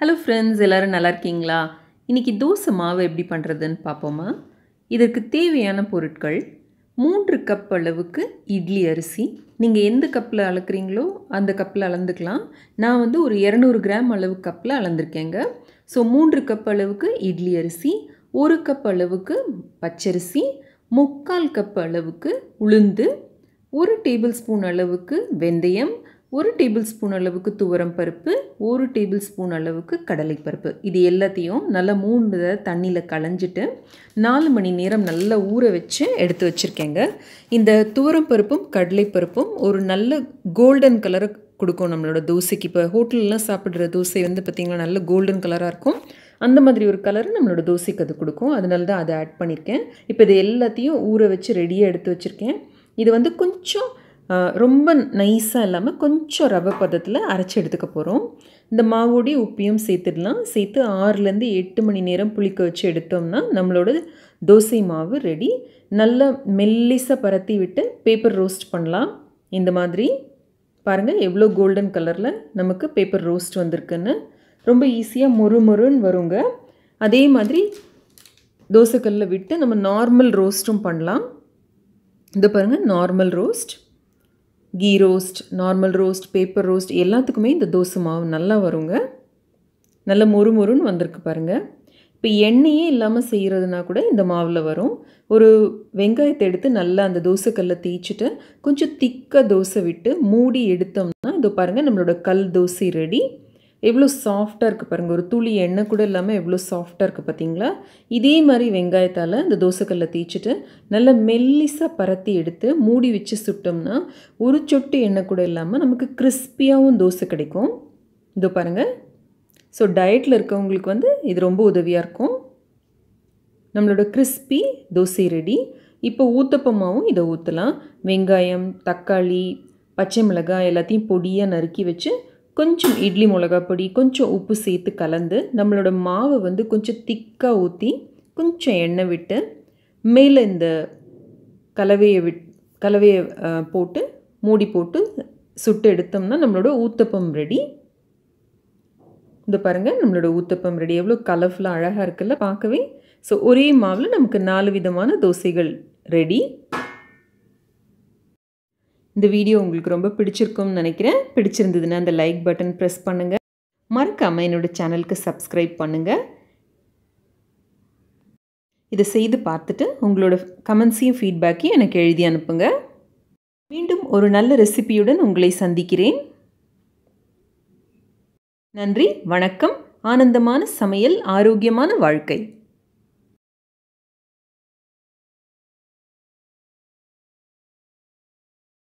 hello friends எல்லோரும் நல்லா இருக்கீங்களா இன்றைக்கி தோசை மாவு எப்படி பண்ணுறதுன்னு பார்ப்போமா இதற்கு தேவையான பொருட்கள் மூன்று கப் அளவுக்கு இட்லி அரிசி நீங்கள் எந்த கப்பில் அளக்குறீங்களோ அந்த கப்பில் அளந்துக்கலாம் நான் வந்து ஒரு இரநூறு கிராம் அளவு கப்பில் அளந்திருக்கேங்க ஸோ மூன்று கப் அளவுக்கு இட்லி அரிசி ஒரு கப் அளவுக்கு பச்சரிசி முக்கால் கப் அளவுக்கு உளுந்து ஒரு டேபிள் ஸ்பூன் அளவுக்கு வெந்தயம் ஒரு டேபிள் ஸ்பூன் அளவுக்கு துவரம் பருப்பு ஒரு டேபிள் ஸ்பூன் அளவுக்கு கடலைப்பருப்பு இது எல்லாத்தையும் நல்லா மூணு தடவை தண்ணியில் களைஞ்சிட்டு நாலு மணி நேரம் நல்லா ஊற வச்சு எடுத்து வச்சுருக்கேங்க இந்த துவரம் பருப்பும் கடலைப்பருப்பும் ஒரு நல்ல கோல்டன் கலரை கொடுக்கும் நம்மளோட தோசைக்கு இப்போ ஹோட்டல்லாம் சாப்பிட்ற தோசை வந்து பார்த்திங்கன்னா நல்ல கோல்டன் கலராக இருக்கும் அந்த மாதிரி ஒரு கலர் நம்மளோட தோசைக்கு அது கொடுக்கும் அதனால தான் அதை ஆட் பண்ணியிருக்கேன் இப்போ இது எல்லாத்தையும் ஊற வச்சு ரெடியாக எடுத்து வச்சுருக்கேன் இது வந்து கொஞ்சம் ரொம்ப நைஸாக இல்லாமல் கொஞ்சம் ரவை பதத்தில் அரைச்சி எடுத்துக்க போகிறோம் இந்த மாவோடைய உப்பியும் சேர்த்துடலாம் சேர்த்து ஆறுலேருந்து எட்டு மணி நேரம் புளிக்க வச்சு எடுத்தோம்னா நம்மளோட தோசை மாவு ரெடி நல்லா மெல்லிசாக பரத்தி விட்டு பேப்பர் ரோஸ்ட் பண்ணலாம் இந்த மாதிரி பாருங்கள் எவ்வளோ கோல்டன் கலரில் நமக்கு பேப்பர் ரோஸ்ட் வந்திருக்குன்னு ரொம்ப ஈஸியாக மொறு மொறுன்னு வருங்க அதே மாதிரி தோசைக்கல்லில் விட்டு நம்ம நார்மல் ரோஸ்ட்டும் பண்ணலாம் இது பாருங்கள் normal roast ghee roast normal roast paper roast எல்லாத்துக்குமே இந்த தோசை மாவு நல்லா வருங்க நல்ல மொறு மொறுன்னு வந்திருக்கு பாருங்கள் இப்போ எண்ணெயே இல்லாமல் செய்கிறதுனா கூட இந்த மாவில் வரும் ஒரு வெங்காயத்தை எடுத்து நல்லா அந்த தோசைக்கல்லை தேய்ச்சிட்டு கொஞ்சம் திக்க தோசை விட்டு மூடி எடுத்தோம்னா இது பாருங்கள் நம்மளோட கல் தோசை ரெடி எவ்வளோ சாஃப்டாக இருக்குது பாருங்கள் ஒரு துளி எண்ணெய் கூட இல்லாமல் எவ்வளோ சாஃப்டாக இருக்குது பார்த்தீங்களா இதே மாதிரி வெங்காயத்தால் இந்த தோசைக்கல்லை தேய்ச்சிட்டு நல்லா மெல்லிசாக பரத்தி எடுத்து மூடி வச்சு சுட்டோம்னா ஒரு சொட்டு எண்ணெய் கூட இல்லாமல் நமக்கு கிறிஸ்பியாகவும் தோசை கிடைக்கும் இதோ பாருங்கள் ஸோ டயட்டில் இருக்கவங்களுக்கு வந்து இது ரொம்ப உதவியாக இருக்கும் நம்மளோட கிறிஸ்பி தோசை ரெடி இப்போ ஊத்தப்பமாவும் இதை ஊற்றலாம் வெங்காயம் தக்காளி பச்சை மிளகாய் எல்லாத்தையும் பொடியாக நறுக்கி வச்சு கொஞ்சம் இட்லி மிளகா பொடி கொஞ்சம் உப்பு சேர்த்து கலந்து நம்மளோட மாவை வந்து கொஞ்சம் திக்காக ஊற்றி கொஞ்சம் எண்ணெய் விட்டு மேலே இந்த கலவையை விட் கலவையை போட்டு மூடி போட்டு சுட்டு எடுத்தோம்னா நம்மளோட ஊத்தப்பம் ரெடி இந்த பாருங்கள் நம்மளோட ஊத்தப்பம் ரெடி எவ்வளோ கலர்ஃபுல்லாக அழகாக இருக்குல்ல பார்க்கவே ஸோ ஒரே மாவில் நமக்கு நாலு விதமான தோசைகள் ரெடி இந்த வீடியோ உங்களுக்கு ரொம்ப பிடிச்சிருக்கும்னு நினைக்கிறேன் பிடிச்சிருந்ததுன்னா அந்த லைக் பட்டன் ப்ரெஸ் பண்ணுங்கள் மறக்காமல் என்னோடய சேனலுக்கு சப்ஸ்கிரைப் பண்ணுங்கள் இதை செய்து பார்த்துட்டு உங்களோட கமெண்ட்ஸையும் ஃபீட்பேக்கையும் எனக்கு எழுதி அனுப்புங்க மீண்டும் ஒரு நல்ல ரெசிபியுடன் உங்களை சந்திக்கிறேன் நன்றி வணக்கம் ஆனந்தமான சமையல் ஆரோக்கியமான வாழ்க்கை